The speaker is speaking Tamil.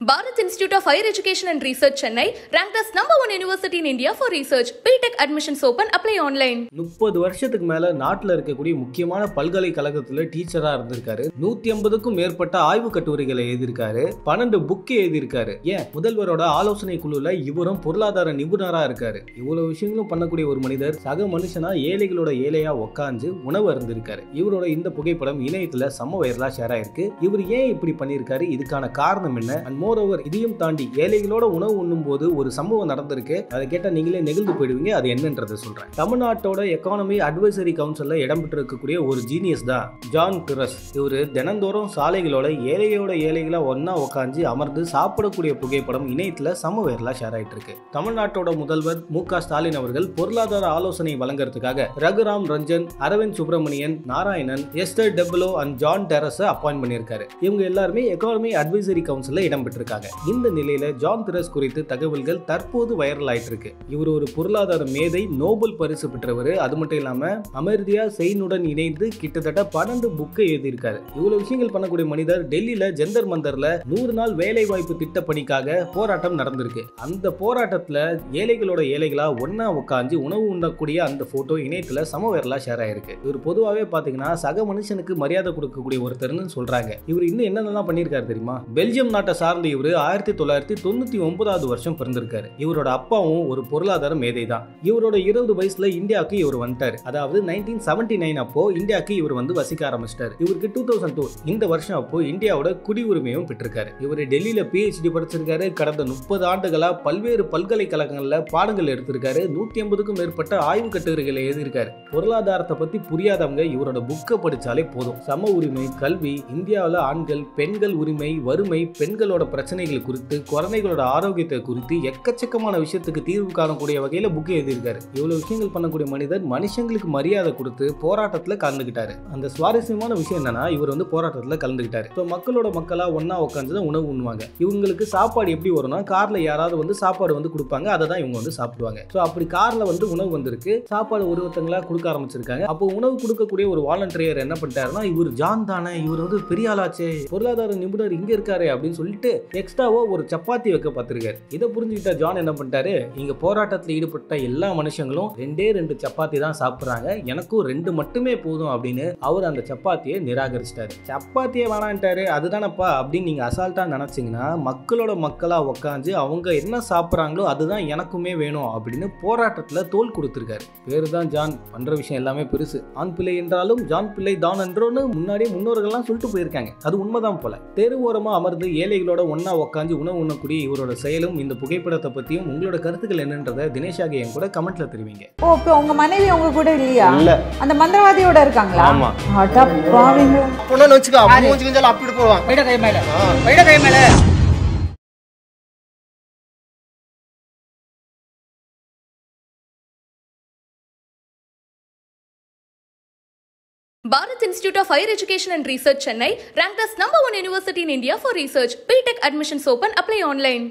Bharat Institute of Higher Education and Research, Chennai, ranked as number one university in India for research. BTech admissions open. Apply online. முப்பது வருஷத்துக்கு மேல நாட்டுல இருக்கக்கூடிய முக்கியமான பல்கலைக்கழகத்துல டீச்சரா இருந்திருக்காரு நூத்தி ஐம்பதுக்கும் மேற்பட்ட ஆய்வு கட்டுரைகளை எழுதியிருக்காரு பன்னெண்டு புக்கு எழுதியிருக்காரு ஏன் முதல்வரோட ஆலோசனை குழுல இவரும் பொருளாதார நிபுணரா இருக்காரு இவ்வளவு விஷயங்களும் பண்ணக்கூடிய ஒரு மனிதர் சக மனுஷனா ஏழைகளோட ஏழையா உக்காந்து உணவு அருந்திருக்காரு இவரோட இந்த புகைப்படம் இணையத்துல செம்ம வைரலா ஷேர் ஆயிருக்கு இவர் ஏன் இப்படி பண்ணியிருக்காரு இதுக்கான காரணம் என்ன அண்ட் மோர் ஓவர் இதையும் தாண்டி ஏழைகளோட உணவு உண்ணும் போது ஒரு சம்பவம் நடந்திருக்கு அதை கேட்டா நீங்களே நெகிழ்ந்து போயிடுவீங்க அது என்னன்றதை சொல்றேன் தமிழ்நாட்டோட எக்கானமி அட்வைசரி கவுன்சில்ல இடம்பெற்றிருக்கக்கூடிய ஒரு ஜீனியஸ் தான் ஜான் திரஸ் இவர் தினந்தோறும் சாலைகளோட ஏழையோட ஏழைகளா ஒன்னா உட்காந்து அமர்ந்து சாப்பிடக்கூடிய புகைப்படம் இணையத்துல சம வைரலா ஷேர் ஆயிட்டு இருக்கு தமிழ்நாட்டோட முதல்வர் மு க ஸ்டாலின் அவர்கள் பொருளாதார ஆலோசனை வழங்குறதுக்காக Raghuram Ranjan Arvind Subramanian Narayanan Esther Duflo and Jean டெரஸை அப்பாயிண்ட் பண்ணியிருக்காரு இவங்க எல்லாருமே எக்கானமி அட்வைசரி கவுன்சில்ல இடம்பெற்றிருக்காங்க இந்த நிலையில ஜான் திரஸ் குறித்து தகவல்கள் தற்போது வைரல் ஆயிட்டு இருக்கு இவர் ஒரு பொருளாதார மேதை நோபல் பரிசு பெற்றவர் அது மட்டும் இல்லாம அமர்தியா செயினுடன் இணைந்து கிட்டத்தட்ட பன்னெண்டு புக்கை எழுதியிருக்காரு இவ்வளவு விஷயங்கள் பண்ணக்கூடிய மனிதர் டெல்லியில ஜந்தர் மந்தர்ல நூறு நாள் வேலை வாய்ப்பு திட்ட பணிக்காக போராட்டம் நடந்திருக்கு அந்த போராட்டத்துல ஏழைகளோட ஏழைகளா ஒன்னா உட்காந்து உணவு உண்ணக்கூடிய அந்த போட்டோ இணையத்துல சம வைரலா ஷேர் ஆயிருக்கு இவர் பொதுவாகவே பாத்தீங்கன்னா சக மனுஷனுக்கு மரியாதை கொடுக்கக்கூடிய ஒருத்தர்னு சொல்றாங்க இவர் இன்னும் என்னென்னலாம் பண்ணியிருக்காரு தெரியுமா பெல்ஜியம் நாட்டை சார்ந்த இவர் ஆயிரத்தி தொள்ளாயிரத்தி தொண்ணூத்தி ஒன்பதாவது வருஷம் பிறந்திருக்காரு இவரோட அப்பாவும் ஒரு பொருளாதார மேதை தான் இவரோட இருபது வயசுல இந்தியாவுக்கு இவர் வந்துட்டாரு அதாவது நைன்டீன் செவன்டி நைன் அப்போ இந்தியாவுக்கு இவர் வந்து வசிக்க ஆரம்பிச்சிட்டாரு இவருக்கு டூ தௌசண்ட் டூ இந்த வருஷம் அப்போ இந்தியாவோட குடியுரிமையும் பெற்றிருக்காரு இவர் டெல்லியில பிஹெச்டி படிச்சிருக்காரு கடந்த முப்பது ஆண்டுகளா பல்வேறு பல்கலைக்கழகங்கள்ல பாடங்கள் எடுத்திருக்காரு நூத்தி ஐம்பதுக்கும் மேற்பட்ட ஆய்வு கட்டுரைகளை எழுதியிருக்காரு பொருளாதாரத்தை பத்தி புரியாதவங்க இவரோட புக்கை படிச்சாலே போதும் சம உரிமை கல்வி இந்தியாவில் ஆண்கள் பெண்கள் உரிமை வறுமை பெண்களோட பிரச்சனைகள் குறித்து குழந்தைகளோட ஆரோக்கியத்தை குறித்து எக்கச்சக்கமான விஷயத்துக்கு தீர்வு காணக்கூடிய வகையில புக் எழுதியிருக்காரு இவ்வளவு விஷயங்கள் பண்ணக்கூடிய மனிதர் மனுஷங்களுக்கு மரியாதை கொடுத்து போராட்டத்துல கலந்துக்கிட்டாரு அந்த சுவாரஸ்யமான விஷயம் என்னன்னா இவர் வந்து போராட்டத்துல கலந்துக்கிட்டாரு ஸோ மக்களோட மக்களா ஒன்னா உட்காந்து தான் உணவு உண்ணுவாங்க இவங்களுக்கு சாப்பாடு எப்படி வரும்னா கார்ல யாராவது வந்து சாப்பாடு வந்து கொடுப்பாங்க அதை தான் இவங்க வந்து சாப்பிடுவாங்க ஸோ அப்படி கார்ல வந்து உணவு வந்திருக்கு சாப்பாடு ஒரு ஒருத்தங்களா கொடுக்க ஆரம்பிச்சிருக்காங்க அப்போ உணவு கொடுக்கக்கூடிய ஒரு வாலண்டியர் என்ன பண்ணிட்டாருன்னா இவர் ஜான் தானே இவர் வந்து பெரிய ஆளாச்சே பொருளாதார நிபுணர் இங்க இருக்காரு அப்படின்னு சொல்லிட்டு எக்ஸ்ட்ராவோ ஒரு சப்பாத்தி வைக்க பார்த்திருக்காரு இதை புரிஞ்சுக்கிட்ட ஜான் என்ன பண்ணிட்டாரு இங்க போராட்டத்தில் ஈடுபட்ட எல்லா மனுஷங்களும் ரெண்டே ரெண்டு சப்பாத்தி தான் சாப்பிட்றாங்க எனக்கும் ரெண்டு மட்டுமே போதும் அப்படின்னு அவர் அந்த சப்பாத்தியை நிராகரிச்சிட்டாரு சப்பாத்தியே வேணான்ட்டாரு அதுதானப்பா அப்படின்னு நீங்க அசால்ட்டா நினைச்சீங்கன்னா மக்களோட மக்களா உட்காந்து அவங்க என்ன சாப்பிட்றாங்களோ அதுதான் எனக்குமே வேணும் அப்படின்னு போராட்டத்துல தோல் கொடுத்திருக்காரு பேரு தான் ஜான் பண்ற விஷயம் எல்லாமே பெருசு ஆண் பிள்ளை என்றாலும் ஜான் பிள்ளை தான் என்றோன்னு முன்னாடியே முன்னோர்கள்லாம் சொல்லிட்டு போயிருக்காங்க அது உண்மைதான் போல தெரு ஓரமா அமர்ந்து ஏழைகளோட ஒண்ணா உட்காந்து உணவு உண்ணக்கூடிய இவரோட செயலும் இந்த புகைப்படத்தை பத்தியும் உங்களோட கருத்துக்கள் என்னன்றதை தினேஷாக என் கூட கமெண்ட்ல தெரிவிங்க ஓ இப்போ உங்க மனைவி உங்க கூட இல்லையா இல்ல அந்த மந்திரவாதியோட இருக்காங்களா ஆமா அட பாவிங்க பொண்ணு வச்சுக்கோ மூஞ்சி கிஞ்சாலும் அப்படி போடுவான் வைட கை மேல வைட கை மேல Bharat Institute of Higher Education and Research, Chennai, ranked as number one university in India for research. BTech admissions open. Apply online.